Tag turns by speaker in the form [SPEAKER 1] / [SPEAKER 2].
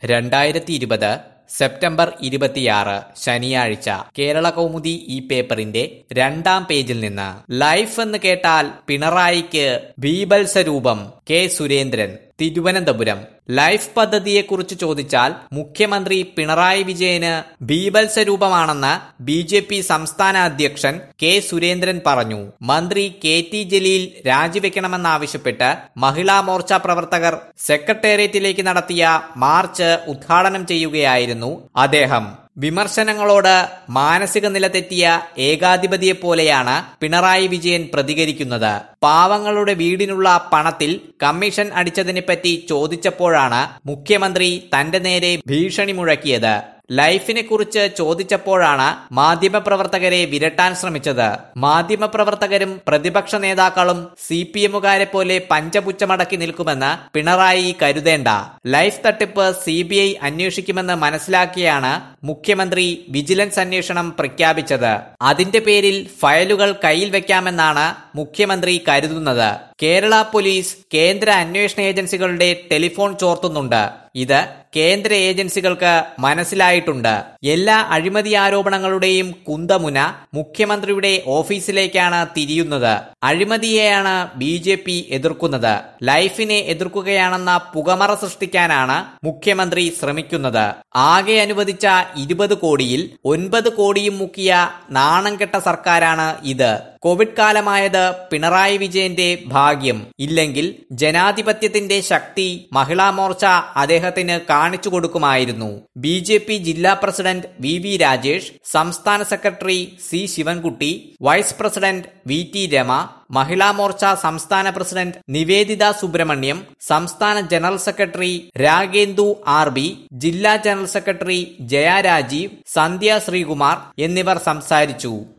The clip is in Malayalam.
[SPEAKER 1] രണ്ടായിരത്തി ഇരുപത് സെപ്റ്റംബർ ഇരുപത്തിയാറ് ശനിയാഴ്ച കേരള കൗമുദി ഈ പേപ്പറിന്റെ രണ്ടാം പേജിൽ നിന്ന് ലൈഫ് എന്ന് കേട്ടാൽ പിണറായിക്ക് ബീഭത്സരൂപം കെ സുരേന്ദ്രൻ തിരുവനന്തപുരം ലൈഫ് പദ്ധതിയെക്കുറിച്ച് ചോദിച്ചാൽ മുഖ്യമന്ത്രി പിണറായി വിജയന് ബീഭത്സരൂപമാണെന്ന് ബി ജെ പി സംസ്ഥാന അധ്യക്ഷൻ കെ സുരേന്ദ്രൻ പറഞ്ഞു മന്ത്രി കെ ടി ജലീൽ രാജിവെക്കണമെന്നാവശ്യപ്പെട്ട് മഹിളാ മോർച്ച പ്രവർത്തകർ സെക്രട്ടേറിയറ്റിലേക്ക് നടത്തിയ മാർച്ച് ഉദ്ഘാടനം ചെയ്യുകയായിരുന്നു അദ്ദേഹം വിമർശനങ്ങളോട് മാനസിക നില തെറ്റിയ ഏകാധിപതിയെപ്പോലെയാണ് പിണറായി വിജയൻ പ്രതികരിക്കുന്നത് പാവങ്ങളുടെ വീടിനുള്ള പണത്തിൽ കമ്മീഷൻ അടിച്ചതിനെപ്പറ്റി ചോദിച്ചപ്പോഴാണ് മുഖ്യമന്ത്രി തന്റെ നേരെ ഭീഷണി മുഴക്കിയത് ലൈഫിനെ കുറിച്ച് ചോദിച്ചപ്പോഴാണ് മാധ്യമപ്രവർത്തകരെ വിരട്ടാൻ ശ്രമിച്ചത് മാധ്യമപ്രവർത്തകരും പ്രതിപക്ഷ നേതാക്കളും സി പി എമ്മുകാരെ പോലെ പഞ്ചപുച്ചമടക്കി നിൽക്കുമെന്ന് പിണറായി കരുതേണ്ട ലൈഫ് തട്ടിപ്പ് സി ബി ഐ അന്വേഷിക്കുമെന്ന് മനസ്സിലാക്കിയാണ് മുഖ്യമന്ത്രി വിജിലൻസ് അന്വേഷണം പ്രഖ്യാപിച്ചത് അതിന്റെ പേരിൽ ഫയലുകൾ കയ്യിൽ വെക്കാമെന്നാണ് മുഖ്യമന്ത്രി കരുതുന്നത് കേരള പോലീസ് കേന്ദ്ര അന്വേഷണ ഏജൻസികളുടെ ടെലിഫോൺ ചോർത്തുന്നുണ്ട് ഇത് കേന്ദ്ര ഏജൻസികൾക്ക് മനസ്സിലായിട്ടുണ്ട് എല്ലാ അഴിമതി ആരോപണങ്ങളുടെയും കുന്തമുന മുഖ്യമന്ത്രിയുടെ ഓഫീസിലേക്കാണ് തിരിയുന്നത് അഴിമതിയെയാണ് ബി ജെ പി എതിർക്കുന്നത് ലൈഫിനെ എതിർക്കുകയാണെന്ന പുകമറ സൃഷ്ടിക്കാനാണ് മുഖ്യമന്ത്രി ശ്രമിക്കുന്നത് ആകെ അനുവദിച്ച ഇരുപത് കോടിയിൽ ഒൻപത് കോടിയും മുക്കിയ നാണം കെട്ട സർക്കാരാണ് ഇത് കോവിഡ് കാലമായത് പിണറായി വിജയന്റെ ഭാഗ്യം ഇല്ലെങ്കിൽ ജനാധിപത്യത്തിന്റെ ശക്തി മഹിളാ മോർച്ച അദ്ദേഹത്തിന് കാണിച്ചു കൊടുക്കുമായിരുന്നു ബി ജെ പി ജില്ലാ പ്രസിഡന്റ് വി വി രാജേഷ് സംസ്ഥാന secretary C Sivankutty vice president V T Rama Mahila Morcha സംസ്ഥാന പ്രസിഡന്റ് നിവേദിത സുബ്രഹ്മണ്യം സംസ്ഥാന general secretary Ragendu R B ജില്ലാ ജനറൽ സെക്രട്ടറി ജയ രാജീവ് സന്ധ്യ ശ്രീകുമാർ എന്നിവർ സംസാരിച്ചു